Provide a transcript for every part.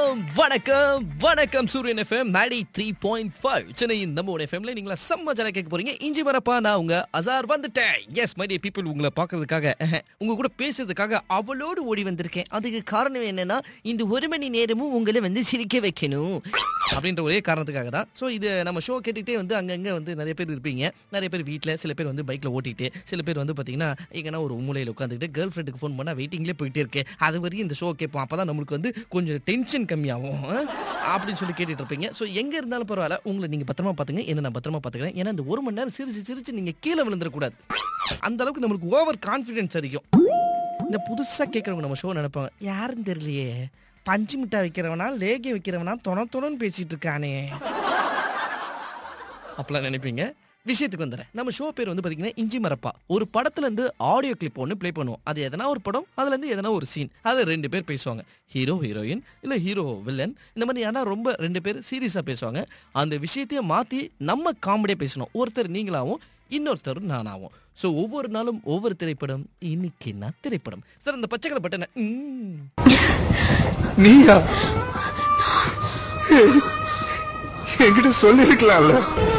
வணக்கம் வணக்கம் வணக்கம் Suryan FM ninety three point five சென்னையின் நம்ம எஃப்எம்ல நீங்களா செம்ம ஜன கேட்க போறீங்க இஞ்சி வரப்பா நான் உங்க அசார் வந்துட்டேன் எஸ் மை டே பீப்புள் உங்களை பார்க்கறதுக்காக அஹ், உங்க கூட பேசுறதுக்காக அவளோடு ஓடி வந்திருக்கேன் அதுக்கு காரணம் என்னன்னா இந்த ஒரு மணி நேரமும் உங்களை வந்து சிரிக்க வைக்கணும் அப்படின்ற ஒரே காரணத்துக்காக தான் ஸோ இது நம்ம ஷோ கேட்டுக்கிட்டே வந்து அங்கங்கே வந்து நிறைய பேர் இருப்பீங்க நிறைய பேர் வீட்டில் சில பேர் வந்து பைக்கில் ஓட்டிட்டு சில பேர் வந்து பார்த்தீங்கன்னா எங்கன்னா ஒரு மூலையில் உட்காந்துக்கிட்டு கேர்ள் ஃப்ரெண்டுக்கு ஃபோன் பண்ணால் வெயிட்டிங்லேயே போயிட்டே இருக்கு அது வரைக்கும் இந்த ஷோ கேட்போம் அப்போ தான் நம்மளுக்கு வந்து கொஞ்சம் டென்ஷன் கம்மியாகும் ஆ? அப்படின்னு சொல்லி கேட்டுட்டு இருப்பீங்க ஸோ எங்கே இருந்தாலும் பரவாயில்ல உங்களை நீங்கள் பத்திரமா பார்த்துங்க என்ன நான் பத்திரமா பார்த்துக்கிறேன் ஏன்னா இந்த ஒரு மணி நேரம் சிரிச்சு சிரிச்சு நீங்கள் கீழே விழுந்துடக்கூடாது அந்த அளவுக்கு நம்மளுக்கு ஓவர் கான்ஃபிடென்ஸ் அதிகம் இந்த புதுசாக கேட்குறவங்க நம்ம ஷோ நினைப்பாங்க யாருன்னு தெரியலையே பஞ்சு மிட்டாய் வைக்கிறவனா லேகி வைக்கிறவனா தொண தொணன்னு பேசிட்டு இருக்கானே அப்பெல்லாம் நினைப்பீங்க விஷயத்துக்கு வந்துடுறேன் நம்ம ஷோ பேர் வந்து பார்த்தீங்கன்னா இஞ்சி மரப்பா ஒரு படத்துல இருந்து ஆடியோ கிளிப் ஒன்று ப்ளே பண்ணுவோம் அது எதனா ஒரு படம் அதுல இருந்து எதனா ஒரு சீன் அதில் ரெண்டு பேர் பேசுவாங்க ஹீரோ ஹீரோயின் இல்லை ஹீரோ வில்லன் இந்த மாதிரி யாரா ரொம்ப ரெண்டு பேர் சீரியஸாக பேசுவாங்க அந்த விஷயத்தையே மாற்றி நம்ம காமெடியாக பேசணும் ஒருத்தர் நீங்களாவும் இன்னொருத்தர் நானாவும் ஸோ ஒவ்வொரு நாளும் ஒவ்வொரு திரைப்படம் இன்னைக்கு என்ன திரைப்படம் சார் அந்த பச்சைக்கலை பட்டனை ம். நீயா என்கிட்ட சொல்லிருக்கலாம்ல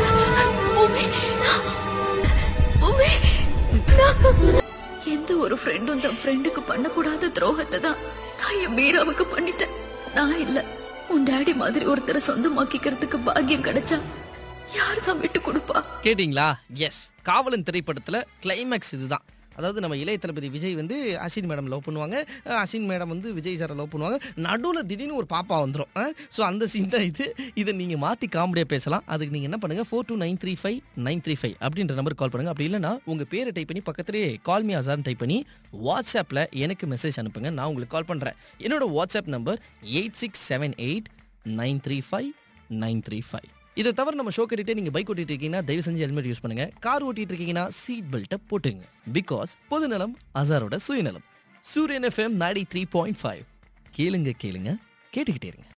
உமே, நான் எந்த ஒரு ஃப்ரெண்டும் தன் ஃப்ரெண்டுக்கு பண்ணக்கூடாத துரோகத்தை தான் நான் என் மீராவுக்கு பண்ணிட்டேன் நான் இல்ல உன் டாடி மாதிரி ஒருத்தரை சொந்தமாக்கிக்கிறதுக்கு பாக்கியம் கிடைச்சா யார் தான் விட்டு கொடுப்பா கேட்டிங்களா எஸ் காவலன் திரைப்படத்தில் கிளைமேக்ஸ் இதுதான் அதாவது நம்ம இளைய தளபதி விஜய் வந்து அசின் மேடம் லவ் பண்ணுவாங்க அஹ் அசின் மேடம் வந்து விஜய் சாரை லவ் பண்ணுவாங்க நடுவில் திடீர்னு ஒரு பாப்பா வந்துடும் ஸோ அந்த சீன் தான் இது இதை நீங்கள் மாற்றி காமெடியாக பேசலாம் அதுக்கு நீங்கள் என்ன பண்ணுங்கள் four two nine three five nine three five அப்படின்ற நம்பர் கால் பண்ணுங்கள் அப்படி இல்லைன்னா உங்கள் பேரை டைப் பண்ணி பக்கத்துலேயே கால் மீ அசார்னு டைப் பண்ணி வாட்ஸ்அப்பில் எனக்கு மெசேஜ் அனுப்புங்க நான் உங்களுக்கு கால் பண்ணுறேன் என்னோட WhatsApp number eight six seven eight nine three five nine three five இதை தவிர நம்ம ஷோ கட்டிட்டு நீங்க பைக் ஓட்டிட்டு இருக்கீங்கன்னா தயவு செஞ்சு ஹெல்மெட் யூஸ் பண்ணுங்க கார் ஓட்டிட்டு இருக்கீங்கன்னா சீட் பெல்ட்டை போட்டுங்க பிகாஸ் பொதுநலம் அசாரோட சுயநலம் சூரியன் எஃப்எம் நாடி த்ரீ பாயிண்ட் ஃபைவ் கேளுங்க கேளுங்க கேட்டுக்கிட்டே இருங்க